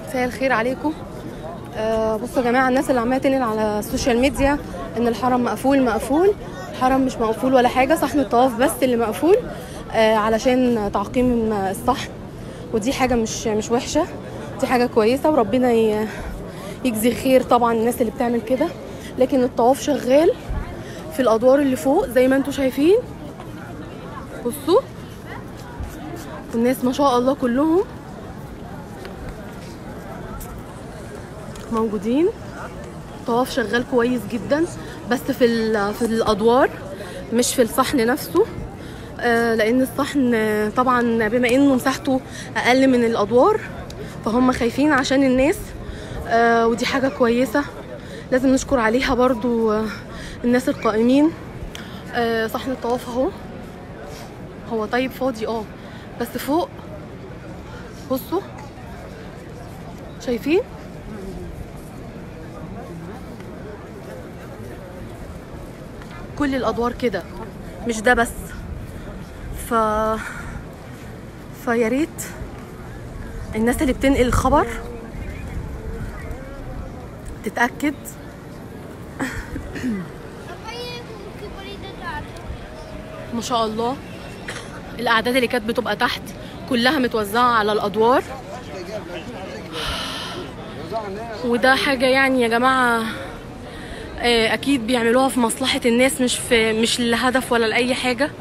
مساء الخير عليكم آه بصوا يا جماعه الناس اللي عماله تنقل على السوشيال ميديا ان الحرم مقفول مقفول الحرم مش مقفول ولا حاجه صحن الطواف بس اللي مقفول آه علشان تعقيم الصحن ودي حاجه مش مش وحشه دي حاجه كويسه وربنا ي- يجزي خير طبعا الناس اللي بتعمل كده لكن الطواف شغال في الادوار اللي فوق زي ما انتم شايفين بصوا الناس ما شاء الله كلهم موجودين الطواف شغال كويس جدا بس في ال- في الادوار مش في الصحن نفسه آه، لان الصحن آه، طبعا بما انه مساحته اقل من الادوار فهم خايفين عشان الناس آه، ودي حاجه كويسه لازم نشكر عليها برضو آه، الناس القائمين آه، صحن الطواف اهو هو طيب فاضي اه بس فوق بصوا شايفين كل الادوار كده مش ده بس ف فيا ريت الناس اللي بتنقل الخبر تتاكد ما شاء الله الاعداد اللي كانت بتبقى تحت كلها متوزعه على الادوار وده حاجه يعني يا جماعه آه، اكيد بيعملوها في مصلحه الناس مش في مش لهدف ولا لاي حاجه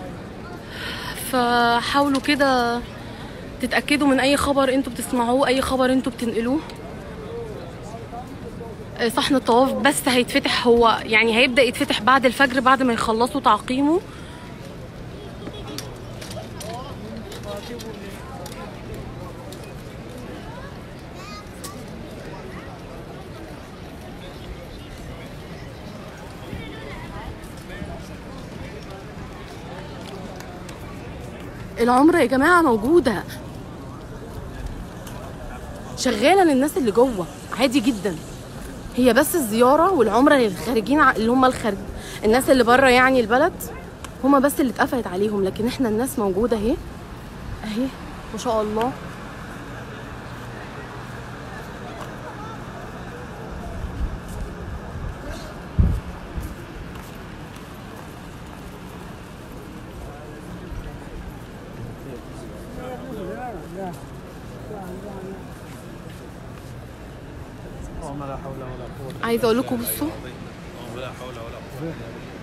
فحاولوا كده تتاكدوا من اي خبر انتوا بتسمعوه اي خبر انتوا بتنقلوه آه، صحن الطواف بس هيتفتح هو يعني هيبدا يتفتح بعد الفجر بعد ما يخلصوا تعقيمه العمرة يا جماعة موجودة شغالة للناس اللي جوه عادي جدا هي بس الزيارة والعمرة للخارجين ع- اللي هم الخارج الناس اللي بره يعني البلد هما بس اللي اتقفلت عليهم لكن احنا الناس موجودة اهي اهي ما شاء الله اللهم لا حول ولا قوة عايزة اقول لكم بصوا اللهم لا حول ولا قوة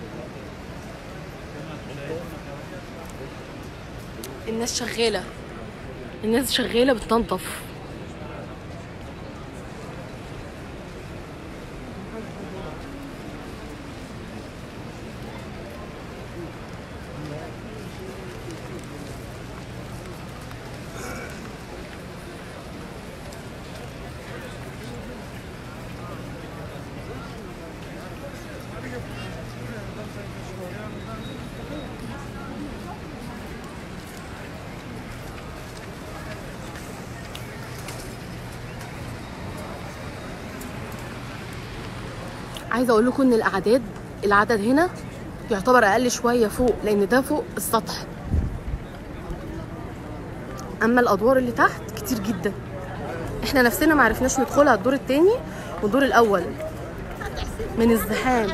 الناس شغالة الناس شغالة بتنظف عايزه اقول لكم ان الاعداد العدد هنا يعتبر اقل شويه فوق لان ده فوق السطح اما الادوار اللي تحت كتير جدا احنا نفسنا ما عرفناش ندخلها الدور التاني والدور الاول من الزحام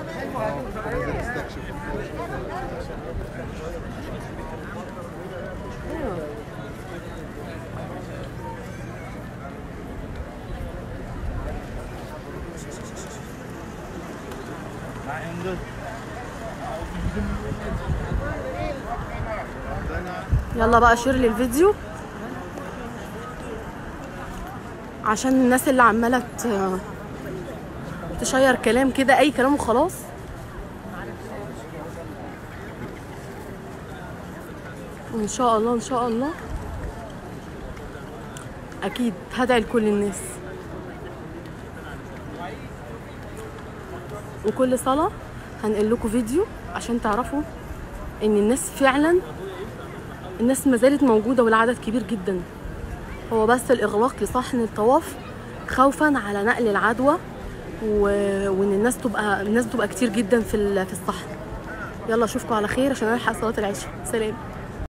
يلا بقى شير للفيديو عشان الناس اللي عماله ت- تشير كلام كده اي كلام وخلاص ان شاء الله ان شاء الله اكيد هدعي لكل الناس وكل صلاه هنقل لكم فيديو عشان تعرفوا ان الناس فعلا الناس ما زالت موجوده والعدد كبير جدا هو بس الاغلاق لصحن الطواف خوفا على نقل العدوى و... وان الناس تبقى الناس تبقى كتير جدا في ال- في الصحن يلا اشوفكم على خير عشان الحق صلاه العشاء سلام